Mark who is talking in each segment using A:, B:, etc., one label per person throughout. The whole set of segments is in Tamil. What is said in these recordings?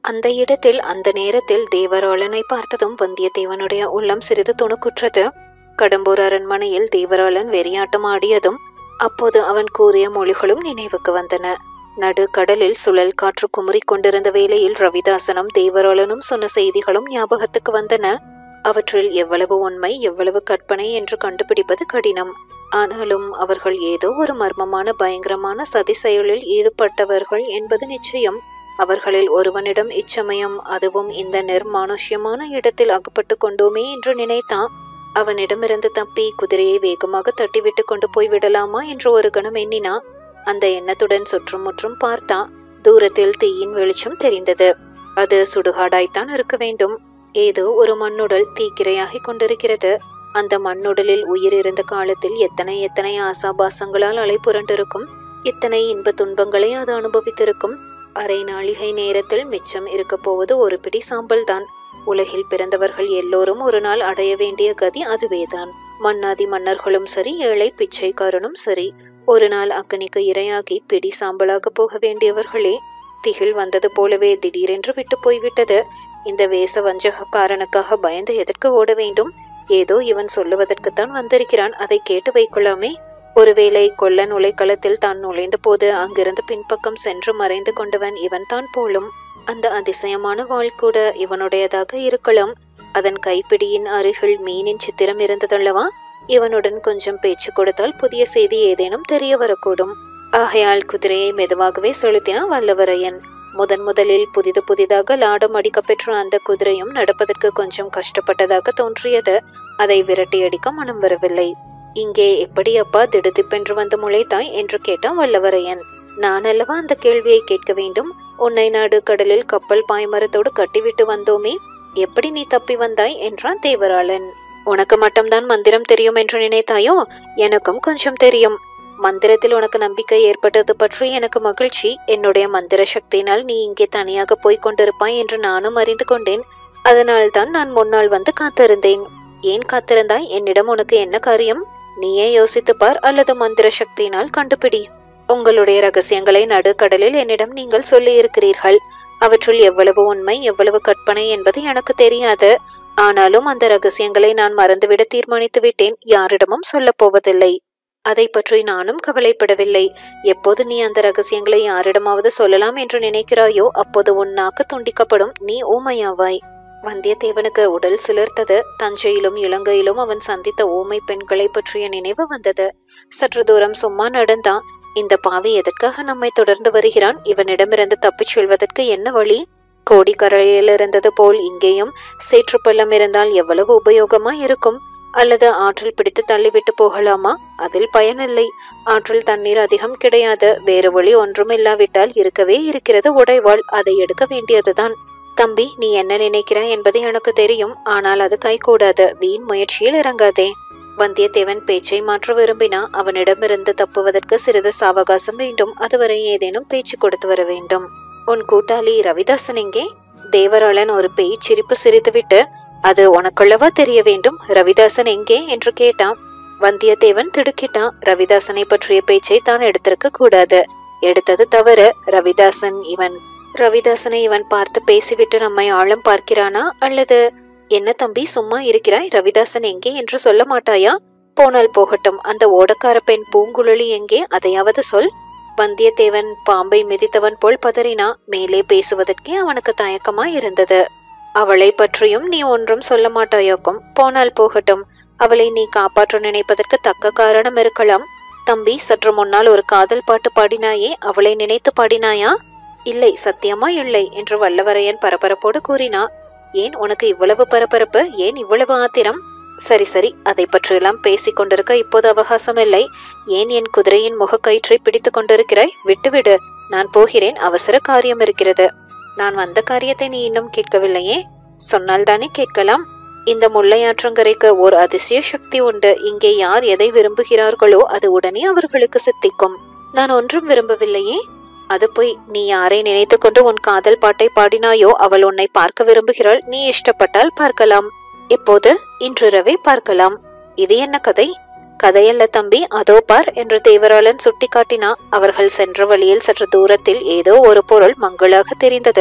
A: அந்த இடத்தில் அந்த நேரத்தில் தேவராளனை பார்த்ததும் வந்தியத்தேவனுடைய உள்ளம் சிறிது துணுக்குற்றது கடம்பூர் அரண்மனையில் தேவராளன் வெறியாட்டம் ஆடியதும் அப்போது அவன் கூறிய மொழிகளும் நினைவுக்கு வந்தன நடு கடலில் சுழல் காற்று குமுறிக் கொண்டிருந்த வேளையில் ரவிதாசனும் தேவராளனும் சொன்ன செய்திகளும் ஞாபகத்துக்கு வந்தன அவற்றில் எவ்வளவு உண்மை எவ்வளவு கற்பனை என்று கண்டுபிடிப்பது கடினம் ஆனாலும் அவர்கள் ஏதோ ஒரு மர்மமான பயங்கரமான சதி செயலில் ஈடுபட்டவர்கள் என்பது நிச்சயம் அவர்களில் ஒருவனிடம் இச்சமயம் அதுவும் இந்த நிர்மானுஷ்யமான இடத்தில் அகப்பட்டு கொண்டோமே என்று நினைத்தான் அவனிடமிருந்து தப்பி குதிரையை வேகமாக தட்டிவிட்டு கொண்டு போய் விடலாமா என்று ஒரு கணம் எண்ணினா அந்த எண்ணத்துடன் சுற்றுமுற்றும் பார்த்தா தூரத்தில் தீயின் வெளிச்சம் தெரிந்தது அது சுடுகாடாய்த்தான் இருக்க வேண்டும் ஏதோ ஒரு மண்ணுடல் தீக்கிரையாகிக் கொண்டிருக்கிறது அந்த மண்ணுடலில் உயிர் இருந்த காலத்தில் எத்தனை எத்தனை ஆசாபாசங்களால் அலை புரண்டிருக்கும் இத்தனை இன்ப துன்பங்களை அது அனுபவித்திருக்கும் அரை நாளிகை நேரத்தில் மிச்சம் இருக்கப் போவது ஒரு பிடி சாம்பல் தான் உலகில் பிறந்தவர்கள் எல்லோரும் ஒரு நாள் அடைய வேண்டிய கதி அதுவேதான் மன்னாதி மன்னர்களும் சரி ஏழை பிச்சைக்காரனும் சரி ஒரு நாள் அக்கனிக்கு இரையாகி பிடி சாம்பலாக போக வேண்டியவர்களே திகில் வந்தது போலவே திடீரென்று விட்டு போய்விட்டது இந்த வேச வஞ்சகக்காரனுக்காக பயந்து எதற்கு ஓட வேண்டும் ஏதோ இவன் சொல்லுவதற்குத்தான் வந்திருக்கிறான் அதை கேட்டு வைக்கொள்ளாமே ஒருவேளை கொல்ல நுழைக்களத்தில் தான் நுழைந்த போது அங்கிருந்து பின்பக்கம் சென்று மறைந்து கொண்டவன் இவன் தான் போலும் அந்த அதிசயமான வாள் கூட இவனுடையதாக இருக்கலாம் அதன் கைப்பிடியின் அருகில் மீனின் சித்திரம் இருந்ததல்லவா இவனுடன் கொஞ்சம் பேச்சு கொடுத்தால் புதிய செய்தி ஏதேனும் தெரிய வரக்கூடும் ஆகையால் குதிரையை மெதுவாகவே செலுத்தினான் வல்லவரையன் முதன் முதலில் புதிது புதிதாக லாடம் அடிக்கப்பெற்ற அந்த குதிரையும் நடப்பதற்கு கொஞ்சம் கஷ்டப்பட்டதாக தோன்றியது அதை விரட்டியடிக்க மனம் வரவில்லை இங்கே எப்படி அப்பா திடுதிப்பென்று வந்து முளைத்தாய் என்று கேட்டான் வல்லவரையன் நான் அல்லவா அந்த கேள்வியை கேட்க வேண்டும் உன்னை நாடு கடலில் கப்பல் பாய்மரத்தோடு கட்டிவிட்டு வந்தோமே எப்படி நீ தப்பி வந்தாய் என்றான் தேவராளன் உனக்கு மட்டும்தான் மந்திரம் தெரியும் என்று நினைத்தாயோ எனக்கும் கொஞ்சம் தெரியும் மந்திரத்தில் உனக்கு நம்பிக்கை ஏற்பட்டது பற்றி எனக்கு மகிழ்ச்சி என்னுடைய மந்திர சக்தியினால் நீ இங்கே தனியாக போய்க் கொண்டிருப்பாய் என்று நானும் அறிந்து கொண்டேன் அதனால்தான் நான் முன்னால் வந்து காத்திருந்தேன் ஏன் காத்திருந்தாய் என்னிடம் உனக்கு என்ன காரியம் நீயே யோசித்துப் பார் அல்லது மந்திர சக்தியினால் கண்டுபிடி உங்களுடைய ரகசியங்களை நடுக்கடலில் என்னிடம் நீங்கள் சொல்லி இருக்கிறீர்கள் அவற்றுள் எவ்வளவு உண்மை எவ்வளவு கற்பனை என்பது எனக்கு தெரியாது ஆனாலும் அந்த ரகசியங்களை நான் மறந்துவிட தீர்மானித்து விட்டேன் யாரிடமும் சொல்லப் போவதில்லை அதை பற்றி நானும் கவலைப்படவில்லை எப்போது நீ அந்த ரகசியங்களை யாரிடமாவது சொல்லலாம் என்று நினைக்கிறாயோ அப்போது உன் நாக்கு துண்டிக்கப்படும் நீ ஊமையாவாய் வந்தியத்தேவனுக்கு உடல் சிலிர்த்தது தஞ்சையிலும் இலங்கையிலும் அவன் சந்தித்த ஊமை பெண்களை பற்றிய நினைவு வந்தது சற்று தூரம் சும்மா நடந்தான் இந்த பாவி எதற்காக நம்மை தொடர்ந்து வருகிறான் இவனிடமிருந்து தப்பிச் செல்வதற்கு என்ன வழி கோடிக்கரையில் இருந்தது போல் இங்கேயும் சேற்று பள்ளம் இருந்தால் எவ்வளவு உபயோகமா இருக்கும் அல்லது ஆற்றில் பிடித்து தள்ளிவிட்டு போகலாமா அதில் பயனில்லை ஆற்றில் தண்ணீர் அதிகம் கிடையாது வேறு வழி ஒன்றும் இல்லாவிட்டால் இருக்கவே இருக்கிறது உடைவாள் அதை எடுக்க வேண்டியதுதான் தம்பி நீ என்ன நினைக்கிறாய் என்பது எனக்கு தெரியும் ஆனால் அது கைகூடாது வீண் முயற்சியில் இறங்காதே வந்தியத்தேவன் பேச்சை மாற்ற விரும்பினா அவனிடமிருந்து தப்புவதற்கு சிறிது சாவகாசம் வேண்டும் அதுவரை ஏதேனும் பேச்சு கொடுத்து வர வேண்டும் உன் கூட்டாளி ரவிதாசன் எங்கே தேவராளன் ஒரு பேய் சிரிப்பு சிரித்துவிட்டு அது உனக்குள்ளவா தெரிய வேண்டும் ரவிதாசன் எங்கே என்று கேட்டான் வந்தியத்தேவன் திடுக்கிட்டான் ரவிதாசனை பற்றிய பேச்சை தான் எடுத்திருக்க கூடாது எடுத்தது தவறு ரவிதாசன் இவன் ரவிதாசனை இவன் பார்த்து பேசிவிட்டு நம்மை ஆழம் பார்க்கிறானா அல்லது என்ன தம்பி சும்மா இருக்கிறாய் ரவிதாசன் எங்கே என்று சொல்ல மாட்டாயா போனால் போகட்டும் அந்த ஓடக்கார பெண் பூங்குழலி எங்கே அதையாவது சொல் வந்தியத்தேவன் பாம்பை மிதித்தவன் போல் பதறினா மேலே பேசுவதற்கே அவனுக்கு தயக்கமாய் இருந்தது அவளை பற்றியும் நீ ஒன்றும் சொல்ல மாட்டாயோக்கும் போனால் போகட்டும் அவளை நீ காப்பாற்ற நினைப்பதற்கு தக்க காரணம் இருக்கலாம் தம்பி சற்று முன்னால் ஒரு காதல் பாட்டு பாடினாயே அவளை நினைத்து பாடினாயா இல்லை சத்தியமா இல்லை என்று வல்லவரையன் பரபரப்போடு கூறினா ஏன் உனக்கு இவ்வளவு பரபரப்பு ஏன் இவ்வளவு ஆத்திரம் சரி சரி அதை பற்றியெல்லாம் பேசிக் கொண்டிருக்க இப்போது அவகாசம் இல்லை ஏன் என் குதிரையின் முகக்கயிற்றை பிடித்து கொண்டிருக்கிறாய் விட்டுவிடு நான் போகிறேன் அவசர காரியம் இருக்கிறது நான் வந்த காரியத்தை நீ இன்னும் கேட்கவில்லையே சொன்னால் தானே கேட்கலாம் இந்த முல்லையாற்றங்கரைக்கு ஒரு அதிசய சக்தி உண்டு இங்கே யார் எதை விரும்புகிறார்களோ அது உடனே அவர்களுக்கு சித்திக்கும் நான் ஒன்றும் விரும்பவில்லையே அது போய் நீ யாரை நினைத்து கொண்டு உன் காதல் பாட்டை பாடினாயோ அவள் உன்னை பார்க்க விரும்புகிறாள் நீ இஷ்டப்பட்டால் பார்க்கலாம் இப்போது இன்றிரவே பார்க்கலாம் இது என்ன கதை கதையல்ல தம்பி அதோ பார் என்று தேவராளன் சுட்டிக்காட்டினா அவர்கள் சென்ற வழியில் சற்று தூரத்தில் ஏதோ ஒரு பொருள் மங்களாக தெரிந்தது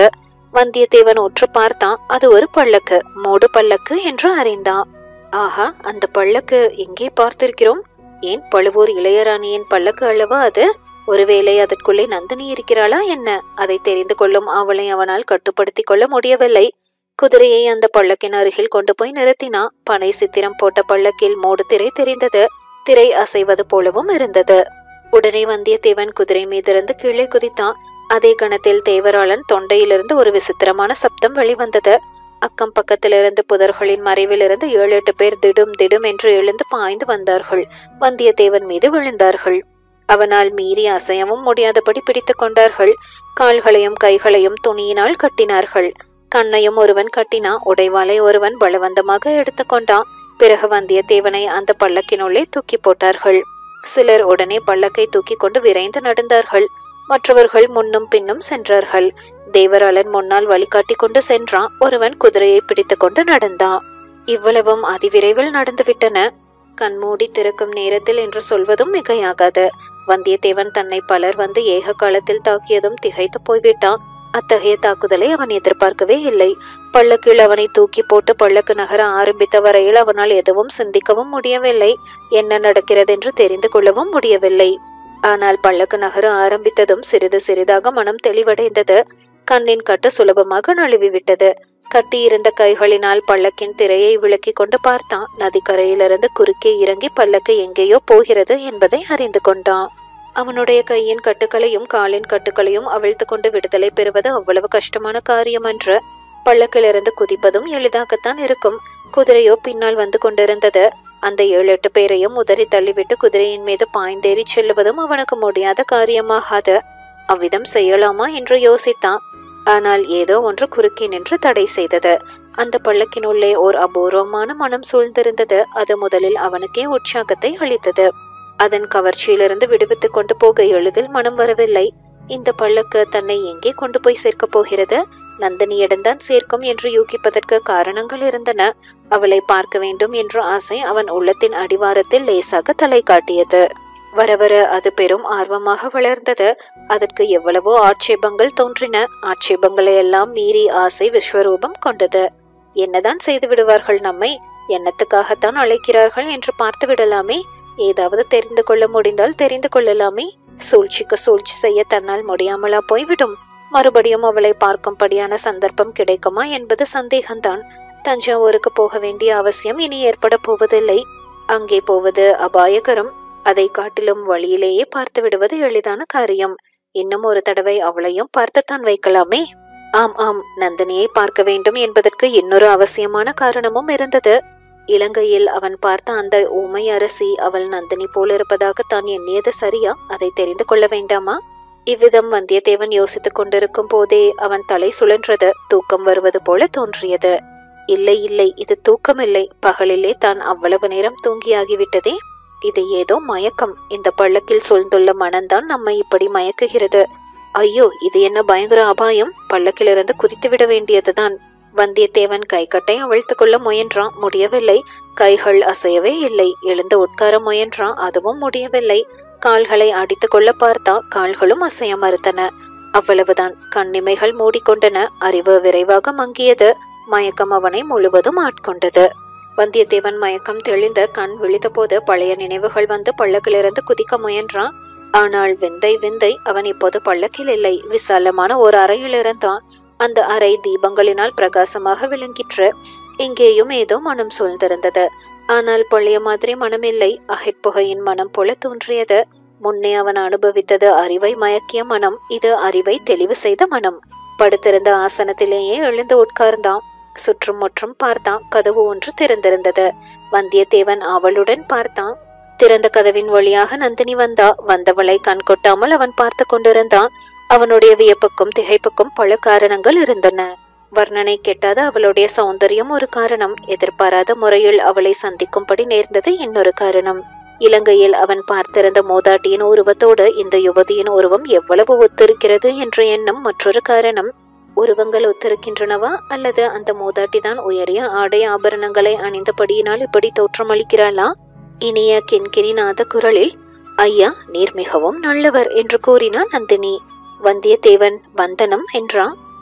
A: வந்தியத்தேவன் உற்று பார்த்தான் அது ஒரு பல்லக்கு மூடு பல்லக்கு என்று அறிந்தான் ஆஹா அந்த பல்லக்கு எங்கே பார்த்திருக்கிறோம் ஏன் பழுவூர் இளையராணியின் பல்லக்கு அல்லவா அது ஒருவேளை அதற்குள்ளே நந்தினி இருக்கிறாளா என்ன அதை தெரிந்து கொள்ளும் அவளை அவனால் கட்டுப்படுத்திக் கொள்ள முடியவில்லை குதிரையை அந்த பல்லக்கின் அருகில் கொண்டு போய் நிறுத்தினா பனை சித்திரம் போட்ட பல்லக்கில் மூடு திரை தெரிந்தது திரை அசைவது போலவும் இருந்தது உடனே வந்தியத்தேவன் குதிரை மீதிருந்து கீழே குதித்தான் அதே கணத்தில் தேவராளன் தொண்டையிலிருந்து ஒரு விசித்திரமான சப்தம் வெளிவந்தது அக்கம் பக்கத்திலிருந்து புதர்களின் மறைவிலிருந்து ஏழு எட்டு பேர் திடும் திடும் என்று எழுந்து பாய்ந்து வந்தார்கள் வந்தியத்தேவன் மீது விழுந்தார்கள் அவனால் மீறி அசையவும் முடியாதபடி பிடித்துக் கொண்டார்கள் கால்களையும் கைகளையும் துணியினால் கட்டினார்கள் கண்ணையும் ஒருவன் கட்டினா உடைவாளை ஒருவன் பலவந்தமாக எடுத்துக்கொண்டான் பிறகு வந்தியத்தேவனை அந்த பல்லக்கினுள்ளே தூக்கி போட்டார்கள் சிலர் உடனே பல்லக்கை தூக்கி கொண்டு விரைந்து நடந்தார்கள் மற்றவர்கள் முன்னும் பின்னும் சென்றார்கள் தேவராளன் முன்னால் வழிகாட்டி கொண்டு சென்றான் ஒருவன் குதிரையை பிடித்து கொண்டு நடந்தான் இவ்வளவும் அதிவிரைவில் நடந்துவிட்டன கண்மூடி திறக்கும் நேரத்தில் என்று சொல்வதும் மிகையாகாது வந்தியத்தேவன் தன்னை பலர் வந்து ஏக காலத்தில் தாக்கியதும் திகைத்து போய்விட்டான் அத்தகைய தாக்குதலை அவன் எதிர்பார்க்கவே இல்லை பள்ளக்கில் அவனை தூக்கி போட்டு பள்ளக்கு நகர ஆரம்பித்த வரையில் அவனால் எதுவும் சிந்திக்கவும் முடியவில்லை என்ன நடக்கிறது என்று தெரிந்து கொள்ளவும் முடியவில்லை ஆனால் பள்ளக்கு நகர ஆரம்பித்ததும் சிறிது சிறிதாக மனம் தெளிவடைந்தது கண்ணின் கட்டு சுலபமாக நழுவிவிட்டது கட்டியிருந்த கைகளினால் பல்லக்கின் திரையை விளக்கி கொண்டு பார்த்தான் நதிக்கரையிலிருந்து குறுக்கே இறங்கி பல்லக்கு எங்கேயோ போகிறது என்பதை அறிந்து கொண்டான் அவனுடைய கையின் கட்டுக்களையும் காலின் கட்டுக்களையும் அவிழ்த்து கொண்டு விடுதலை பெறுவது அவ்வளவு கஷ்டமான காரியம் அன்று பல்லக்கிலிருந்து குதிப்பதும் எளிதாகத்தான் இருக்கும் குதிரையோ பின்னால் வந்து கொண்டிருந்தது அந்த ஏழு எட்டு பேரையும் உதறி தள்ளிவிட்டு குதிரையின் மீது பாய்ந்தேறி செல்லுவதும் அவனுக்கு முடியாத காரியமாகாது அவ்விதம் செய்யலாமா என்று யோசித்தான் ஆனால் ஏதோ ஒன்று குறுக்கே நின்று தடை செய்தது அந்த பள்ளக்கினுள்ளே ஓர் அபூர்வமான மனம் சூழ்ந்திருந்தது அது முதலில் அவனுக்கே உற்சாகத்தை அளித்தது அதன் கவர்ச்சியிலிருந்து விடுவித்துக் கொண்டு போக எளிதில் மனம் வரவில்லை இந்த பல்லக்கு தன்னை எங்கே கொண்டு போய் சேர்க்கப் போகிறது நந்தினியிடம்தான் சேர்க்கும் என்று யூகிப்பதற்கு காரணங்கள் இருந்தன அவளை பார்க்க வேண்டும் என்ற ஆசை அவன் உள்ளத்தின் அடிவாரத்தில் லேசாக தலை காட்டியது வர வர அது பெரும் ஆர்வமாக வளர்ந்தது அதற்கு எவ்வளவோ ஆட்சேபங்கள் தோன்றின ஆட்சேபங்களை எல்லாம் மீறி ஆசை விஸ்வரூபம் கொண்டது என்னதான் செய்து விடுவார்கள் நம்மை எண்ணத்துக்காகத்தான் அழைக்கிறார்கள் என்று பார்த்து விடலாமே ஏதாவது தெரிந்து கொள்ள முடிந்தால் தெரிந்து கொள்ளலாமே சூழ்ச்சிக்கு சூழ்ச்சி செய்ய தன்னால் முடியாமலா போய்விடும் மறுபடியும் அவளை பார்க்கும்படியான சந்தர்ப்பம் கிடைக்குமா என்பது சந்தேகம்தான் தஞ்சாவூருக்கு போக வேண்டிய அவசியம் இனி ஏற்பட போவதில்லை அங்கே போவது அபாயகரம் அதை காட்டிலும் வழியிலேயே பார்த்து விடுவது எளிதான காரியம் இன்னும் ஒரு தடவை அவளையும் பார்த்துத்தான் வைக்கலாமே ஆம் ஆம் நந்தினியை பார்க்க வேண்டும் என்பதற்கு இன்னொரு அவசியமான காரணமும் இருந்தது இலங்கையில் அவன் பார்த்த அந்த ஊமை அரசி அவள் நந்தினி போல இருப்பதாக தான் எண்ணியது சரியா அதை தெரிந்து கொள்ள வேண்டாமா இவ்விதம் வந்தியத்தேவன் யோசித்துக் கொண்டிருக்கும் போதே அவன் தலை சுழன்றது தூக்கம் வருவது போல தோன்றியது இல்லை இல்லை இது தூக்கமில்லை பகலிலே தான் அவ்வளவு நேரம் தூங்கியாகிவிட்டதே இது ஏதோ மயக்கம் இந்த பள்ளக்கில் சூழ்ந்துள்ள மனம்தான் நம்மை இப்படி மயக்குகிறது ஐயோ இது என்ன பயங்கர அபாயம் பள்ளக்கிலிருந்து குதித்து விட வேண்டியதுதான் வந்தியத்தேவன் கைக்கட்டை அவிழ்த்துக் கொள்ள முயன்றான் முடியவில்லை கைகள் அசையவே இல்லை எழுந்து உட்கார முயன்றான் அதுவும் முடியவில்லை கால்களை அடித்துக் கொள்ள பார்த்தான் கால்களும் அசைய மறுத்தன அவ்வளவுதான் கண்ணிமைகள் மூடிக்கொண்டன அறிவு விரைவாக மங்கியது மயக்கம் அவனை முழுவதும் ஆட்கொண்டது வந்தியத்தேவன் மயக்கம் தெளிந்த கண் விழித்தபோது பழைய நினைவுகள் வந்து பள்ளக்கிலிருந்து குதிக்க முயன்றான் ஆனால் விந்தை விந்தை அவன் இப்போது பள்ளக்கில் இல்லை விசாலமான ஒரு அறையில் இருந்தான் அந்த அறை தீபங்களினால் பிரகாசமாக விளங்கிற்று இங்கேயும் ஏதோ மனம் சூழ்ந்திருந்தது ஆனால் பழைய மாதிரி மனமில்லை அகிட்புகையின் மனம் போல தோன்றியது முன்னே அவன் அனுபவித்தது அறிவை மயக்கிய மனம் இது அறிவை தெளிவு செய்த மனம் படுத்திருந்த ஆசனத்திலேயே எழுந்து உட்கார்ந்தான் சுற்றும் முற்றும் பார்த்தான் கதவு ஒன்று திறந்திருந்தது வந்தியத்தேவன் அவளுடன் பார்த்தான் திறந்த கதவின் வழியாக நந்தினி வந்தா வந்தவளை கண் கொட்டாமல் அவன் பார்த்து கொண்டிருந்தான் அவனுடைய வியப்புக்கும் திகைப்புக்கும் பல காரணங்கள் இருந்தன வர்ணனை கெட்டாத அவளுடைய சௌந்தரியம் ஒரு காரணம் எதிர்பாராத முறையில் அவளை சந்திக்கும்படி நேர்ந்தது இன்னொரு காரணம் இலங்கையில் அவன் பார்த்திருந்த மூதாட்டியின் உருவத்தோடு இந்த யுவதியின் உருவம் எவ்வளவு ஒத்திருக்கிறது என்ற எண்ணம் மற்றொரு காரணம் உருவங்கள் ஒத்திருக்கின்றனவா அல்லது அந்த மூதாட்டி தான் உயரிய ஆடை ஆபரணங்களை அணிந்தபடியினால் இப்படி தோற்றமளிக்கிறாளா இனிய கிண்கிணிநாத குரலில் ஐயா நீர் மிகவும் நல்லவர் என்று கூறினான் நந்தினி வந்தியத்தேவன் வந்தனம் என்றான்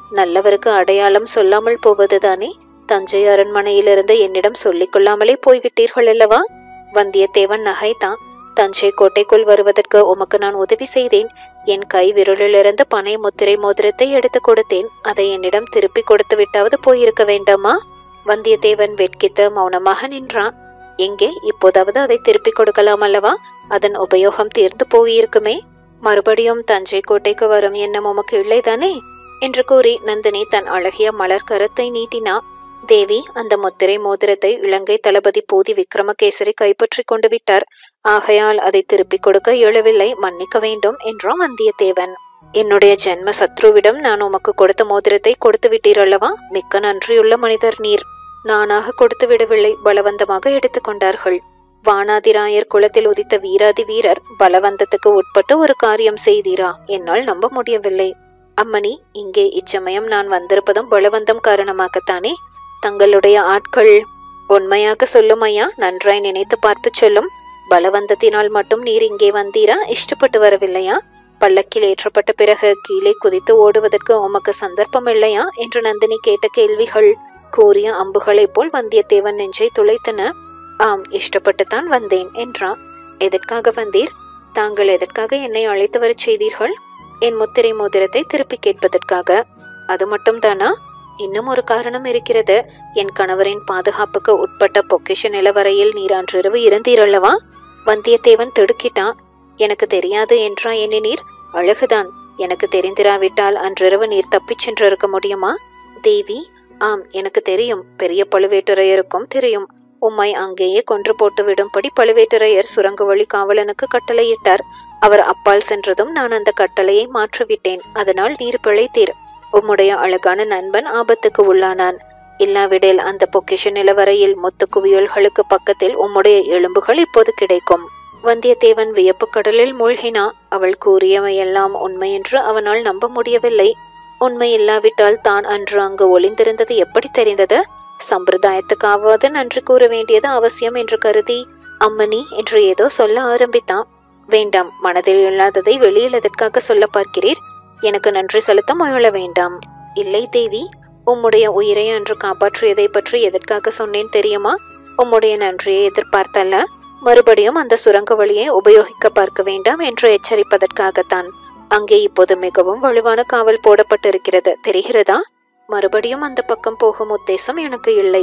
A: நல்லவருக்கு அடையாளம் சொல்லாமல் போவதுதானே தஞ்சை அரண்மனையிலிருந்து என்னிடம் சொல்லிக் கொள்ளாமலே போய்விட்டீர்கள் அல்லவா வந்தியத்தேவன் நகைத்தான் தஞ்சை கோட்டைக்குள் வருவதற்கு உமக்கு நான் உதவி செய்தேன் என் கை விரலிலிருந்து பனை முத்திரை மோதிரத்தை எடுத்து கொடுத்தேன் அதை என்னிடம் திருப்பி கொடுத்து விட்டாவது போயிருக்க வேண்டாமா வந்தியத்தேவன் வெட்கித்து மௌனமாக நின்றான் எங்கே இப்போதாவது அதை திருப்பி கொடுக்கலாம் அல்லவா அதன் உபயோகம் தீர்ந்து போயிருக்குமே மறுபடியும் தஞ்சை கோட்டைக்கு வரும் எண்ணம் உமக்கு இல்லைதானே என்று கூறி நந்தினி தன் அழகிய மலர் கரத்தை நீட்டினா தேவி அந்த முத்திரை மோதிரத்தை இலங்கை தளபதி பூதி விக்ரமகேசரி கைப்பற்றி கொண்டு விட்டார் ஆகையால் அதை திருப்பிக் கொடுக்க இயலவில்லை மன்னிக்க வேண்டும் என்றான் வந்தியத்தேவன் என்னுடைய ஜென்ம சத்ருவிடம் நான் உமக்கு கொடுத்த மோதிரத்தை கொடுத்து விட்டீரல்லவா மிக்க நன்றியுள்ள மனிதர் நீர் நானாக கொடுத்து விடவில்லை பலவந்தமாக எடுத்துக்கொண்டார்கள் வானாதிராயர் குலத்தில் உதித்த வீராதி வீரர் பலவந்தத்துக்கு உட்பட்டு ஒரு காரியம் செய்தீரா என்னால் நம்ப முடியவில்லை அம்மணி இங்கே இச்சமயம் நான் வந்திருப்பதும் பலவந்தம் காரணமாகத்தானே தங்களுடைய ஆட்கள் உண்மையாக சொல்லும் ஐயா நன்றாய் நினைத்து பார்த்து சொல்லும் பலவந்தத்தினால் மட்டும் நீர் இங்கே வந்தீரா இஷ்டப்பட்டு வரவில்லையா பல்லக்கில் ஏற்றப்பட்ட பிறகு கீழே குதித்து ஓடுவதற்கு உமக்கு சந்தர்ப்பம் இல்லையா என்று நந்தினி கேட்ட கேள்விகள் கூறிய அம்புகளைப் போல் வந்தியத்தேவன் நெஞ்சை துளைத்தன ஆம் இஷ்டப்பட்டுத்தான் வந்தேன் என்றான் எதற்காக வந்தீர் தாங்கள் எதற்காக என்னை அழைத்து வரச் செய்தீர்கள் என் முத்திரை மோதிரத்தை திருப்பி கேட்பதற்காக அது மட்டும் தானா இன்னும் ஒரு காரணம் இருக்கிறது என் கணவரின் பாதுகாப்புக்கு உட்பட்ட பொக்கிஷ நிலவரையில் நீர் அன்றிரவு இருந்தீரல்லவா வந்தியத்தேவன் திடுக்கிட்டான் எனக்கு தெரியாது என்றா என்ன நீர் அழகுதான் எனக்கு தெரிந்திராவிட்டால் அன்றிரவு நீர் தப்பிச் சென்றிருக்க முடியுமா தேவி ஆம் எனக்கு தெரியும் பெரிய பழுவேட்டரையருக்கும் தெரியும் உம்மை அங்கேயே கொன்று போட்டு விடும்படி பழுவேட்டரையர் சுரங்க வழி காவலனுக்கு கட்டளையிட்டார் அவர் அப்பால் சென்றதும் நான் அந்த கட்டளையை மாற்றிவிட்டேன் அதனால் நீர் பிழைத்தீர் உம்முடைய அழகான நண்பன் ஆபத்துக்கு உள்ளானான் இல்லாவிடில் அந்த பொக்கிஷ நிலவரையில் முத்து குவியல்களுக்கு பக்கத்தில் உம்முடைய எலும்புகள் இப்போது கிடைக்கும் வந்தியத்தேவன் வியப்பு கடலில் மூழ்கினா அவள் கூறியவையெல்லாம் உண்மை என்று அவனால் நம்ப முடியவில்லை உண்மை இல்லாவிட்டால் தான் அன்று அங்கு ஒளிந்திருந்தது எப்படி தெரிந்தது சம்பிரதாயத்துக்காவது நன்றி கூற வேண்டியது அவசியம் என்று கருதி அம்மணி என்று ஏதோ சொல்ல ஆரம்பித்தான் வேண்டாம் மனதில் இல்லாததை வெளியில் எதற்காக சொல்ல பார்க்கிறீர் எனக்கு நன்றி செலுத்த முயல வேண்டாம் இல்லை தேவி உம்முடைய உயிரை அன்று காப்பாற்றியதை பற்றி எதற்காக சொன்னேன் தெரியுமா உம்முடைய நன்றியை எதிர்பார்த்தல்ல மறுபடியும் அந்த சுரங்க வழியை உபயோகிக்க பார்க்க வேண்டாம் என்று எச்சரிப்பதற்காகத்தான் அங்கே இப்போது மிகவும் வலுவான காவல் போடப்பட்டிருக்கிறது தெரிகிறதா மறுபடியும் அந்த பக்கம் போகும் உத்தேசம் எனக்கு இல்லை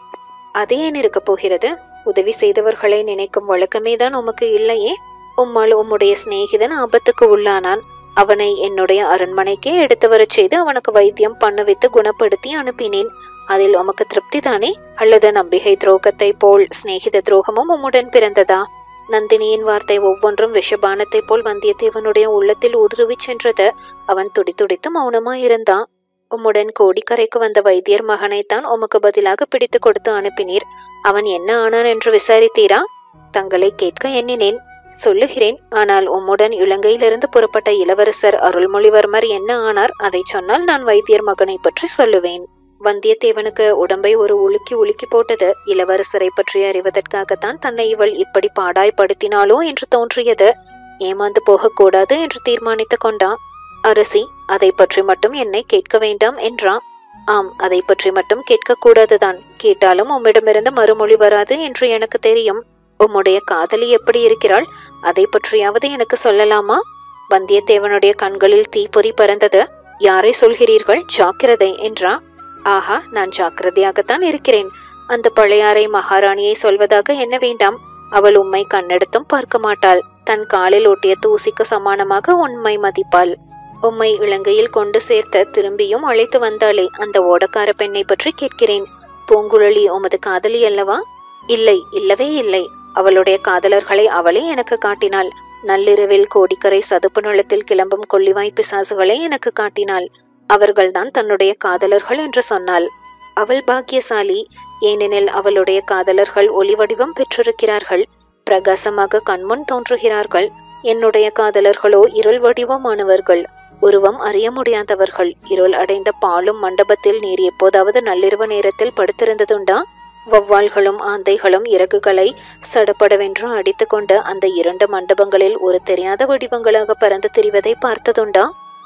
A: அது ஏன் இருக்க போகிறது உதவி செய்தவர்களை நினைக்கும் வழக்கமே தான் உமக்கு இல்லையே உம்மால் உம்முடைய சிநேகிதன் ஆபத்துக்கு உள்ளானான் அவனை என்னுடைய அரண்மனைக்கே எடுத்து வரச் செய்து அவனுக்கு வைத்தியம் பண்ணுவித்து குணப்படுத்தி அனுப்பினேன் அதில் உமக்கு திருப்தி தானே அல்லது நம்பிக்கை துரோகத்தை போல் சிநேகித துரோகமும் உம்முடன் பிறந்ததா நந்தினியின் வார்த்தை ஒவ்வொன்றும் விஷபானத்தை போல் வந்தியத்தேவனுடைய உள்ளத்தில் ஊடுருவிச் சென்றது அவன் துடிதுடித்து மௌனமாயிருந்தான் உம்முடன் கோடிக்கரைக்கு வந்த வைத்தியர் மகனைத்தான் உமக்கு பதிலாக பிடித்து கொடுத்து அனுப்பினீர் அவன் என்ன ஆனான் என்று விசாரித்தீரா தங்களை கேட்க எண்ணினேன் சொல்லுகிறேன் ஆனால் உம்முடன் இலங்கையிலிருந்து புறப்பட்ட இளவரசர் அருள்மொழிவர்மர் என்ன ஆனார் அதை சொன்னால் நான் வைத்தியர் மகனை பற்றி சொல்லுவேன் வந்தியத்தேவனுக்கு உடம்பை ஒரு உலுக்கி உலுக்கி போட்டது இளவரசரை பற்றி அறிவதற்காகத்தான் தன்னை இவள் இப்படி பாடாய்படுத்தினாளோ என்று தோன்றியது ஏமாந்து போகக்கூடாது என்று தீர்மானித்துக் கொண்டான் அரசி அதை பற்றி மட்டும் என்னை கேட்க வேண்டாம் என்றான் ஆம் அதை பற்றி மட்டும் கேட்கக்கூடாதுதான் கேட்டாலும் உம்மிடமிருந்து மறுமொழி வராது என்று எனக்கு தெரியும் உம்முடைய காதலி எப்படி இருக்கிறாள் அதை பற்றியாவது எனக்கு சொல்லலாமா வந்தியத்தேவனுடைய கண்களில் தீப்பொறி பறந்தது யாரை சொல்கிறீர்கள் ஜாக்கிரதை என்றா ஆஹா நான் ஜாக்கிரதையாகத்தான் இருக்கிறேன் அந்த பழையாறை மகாராணியை சொல்வதாக என்ன வேண்டாம் அவள் உம்மை கண்ணெடுத்தும் பார்க்க மாட்டாள் தன் காலில் ஒட்டிய தூசிக்கு சமானமாக உண்மை மதிப்பாள் உம்மை இலங்கையில் கொண்டு சேர்த்த திரும்பியும் அழைத்து வந்தாளே அந்த ஓடக்கார பெண்ணை பற்றி கேட்கிறேன் பூங்குழலி உமது காதலி அல்லவா இல்லை இல்லவே இல்லை அவளுடைய காதலர்களை அவளே எனக்கு காட்டினாள் நள்ளிரவில் கோடிக்கரை சதுப்பு நிலத்தில் கிளம்பும் கொள்ளிவாய் பிசாசுகளை எனக்கு காட்டினாள் அவர்கள்தான் தன்னுடைய காதலர்கள் என்று சொன்னாள் அவள் பாக்கியசாலி ஏனெனில் அவளுடைய காதலர்கள் ஒளி வடிவம் பெற்றிருக்கிறார்கள் பிரகாசமாக கண்முன் தோன்றுகிறார்கள் என்னுடைய காதலர்களோ இருள் வடிவமானவர்கள் உருவம் அறிய முடியாதவர்கள் இருள் அடைந்த பாலும் மண்டபத்தில் நீர் எப்போதாவது நள்ளிரவு நேரத்தில் படுத்திருந்ததுண்டா வௌவால்களும் ஆந்தைகளும் இறகுகளை சடப்படவென்று அடித்துக்கொண்டு அந்த இரண்டு மண்டபங்களில் ஒரு தெரியாத வடிவங்களாக பறந்து திரிவதை பார்த்ததுண்டா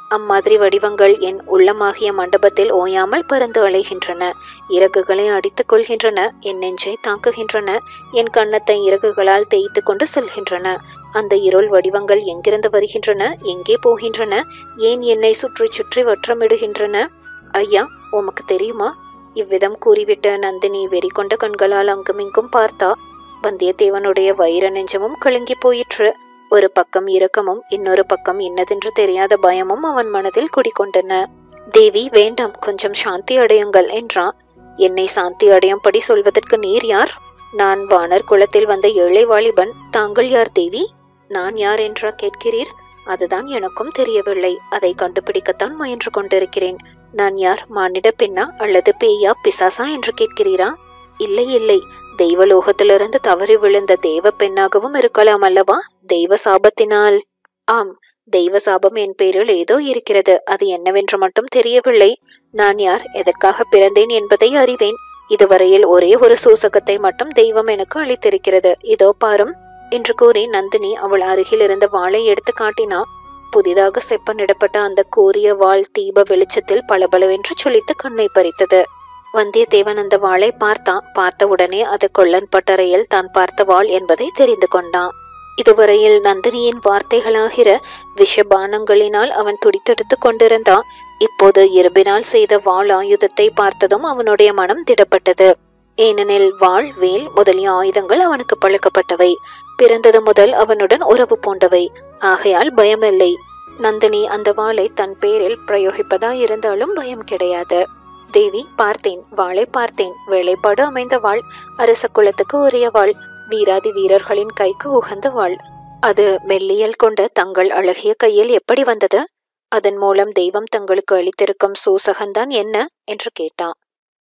A: அம்மாதிரி வடிவங்கள் என் உள்ளமாகிய மண்டபத்தில் ஓயாமல் பறந்து அலைகின்றன இறகுகளை அடித்துக் கொள்கின்றன என் நெஞ்சை தாக்குகின்றன என் கன்னத்தை இறகுகளால் தேய்த்து கொண்டு செல்கின்றன அந்த இருள் வடிவங்கள் எங்கிருந்து வருகின்றன எங்கே போகின்றன ஏன் என்னை சுற்றி சுற்றி வற்றமிடுகின்றன ஐயா உமக்கு தெரியுமா இவ்விதம் கூறிவிட்ட நந்தினி வெறி கொண்ட கண்களால் அங்குமிங்கும் பார்த்தா வந்தியத்தேவனுடைய வைர நெஞ்சமும் கலங்கி போயிற்று ஒரு பக்கம் இரக்கமும் இன்னொரு பக்கம் இன்னதென்று தெரியாத பயமும் அவன் மனதில் குடிகொண்டன தேவி வேண்டாம் கொஞ்சம் சாந்தி அடையுங்கள் என்றான் என்னை சாந்தி அடையும்படி சொல்வதற்கு நீர் யார் நான் வானர் குலத்தில் வந்த ஏழை வாலிபன் தாங்கள் யார் தேவி நான் யார் என்றா கேட்கிறீர் அதுதான் எனக்கும் தெரியவில்லை அதை கண்டுபிடிக்கத்தான் முயன்று கொண்டிருக்கிறேன் நான் யார் மானிட பெண்ணா அல்லது பேயா பிசாசா என்று கேட்கிறீரா இல்லை இல்லை தெய்வலோகத்திலிருந்து தவறி விழுந்த தெய்வ பெண்ணாகவும் இருக்கலாம் அல்லவா தெய்வ சாபத்தினால் ஆம் தெய்வ சாபம் என் பேரில் ஏதோ இருக்கிறது அது என்னவென்று மட்டும் தெரியவில்லை நான் யார் எதற்காக பிறந்தேன் என்பதை அறிவேன் இதுவரையில் ஒரே ஒரு சூசகத்தை மட்டும் தெய்வம் எனக்கு அளித்திருக்கிறது இதோ பாரும் என்று கூறி நந்தினி அவள் அருகில் இருந்த வாளை எடுத்து காட்டினா புதிதாக செப்பனிடப்பட்ட அந்த கூரிய வாள் தீப வெளிச்சத்தில் பளபளவென்று சொலித்து கண்ணை பறித்தது வந்தியத்தேவன் அந்த வாளை பார்த்தான் பார்த்தவுடனே அது கொல்லன் பட்டறையில் தான் பார்த்த வாள் என்பதை தெரிந்து கொண்டான் இதுவரையில் நந்தினியின் வார்த்தைகளாகிற விஷபானங்களினால் அவன் துடித்தெடுத்து கொண்டிருந்தான் இப்போது இரும்பினால் செய்த வாள் ஆயுதத்தை பார்த்ததும் அவனுடைய மனம் திடப்பட்டது ஏனெனில் வாள் வேல் முதலிய ஆயுதங்கள் அவனுக்கு பழக்கப்பட்டவை பிறந்தது முதல் அவனுடன் உறவு பூண்டவை ஆகையால் பயமில்லை நந்தினி அந்த வாளை தன் பேரில் பிரயோகிப்பதா இருந்தாலும் பயம் கிடையாது தேவி பார்த்தேன் வாளை பார்த்தேன் வேலைப்பாடு அமைந்த வாள் அரச குலத்துக்கு உரிய வாள் வீராதி வீரர்களின் கைக்கு உகந்த வாள் அது மெல்லியல் கொண்ட தங்கள் அழகிய கையில் எப்படி வந்தது அதன் மூலம் தெய்வம் தங்களுக்கு அளித்திருக்கும் சூசகந்தான் என்ன என்று கேட்டான்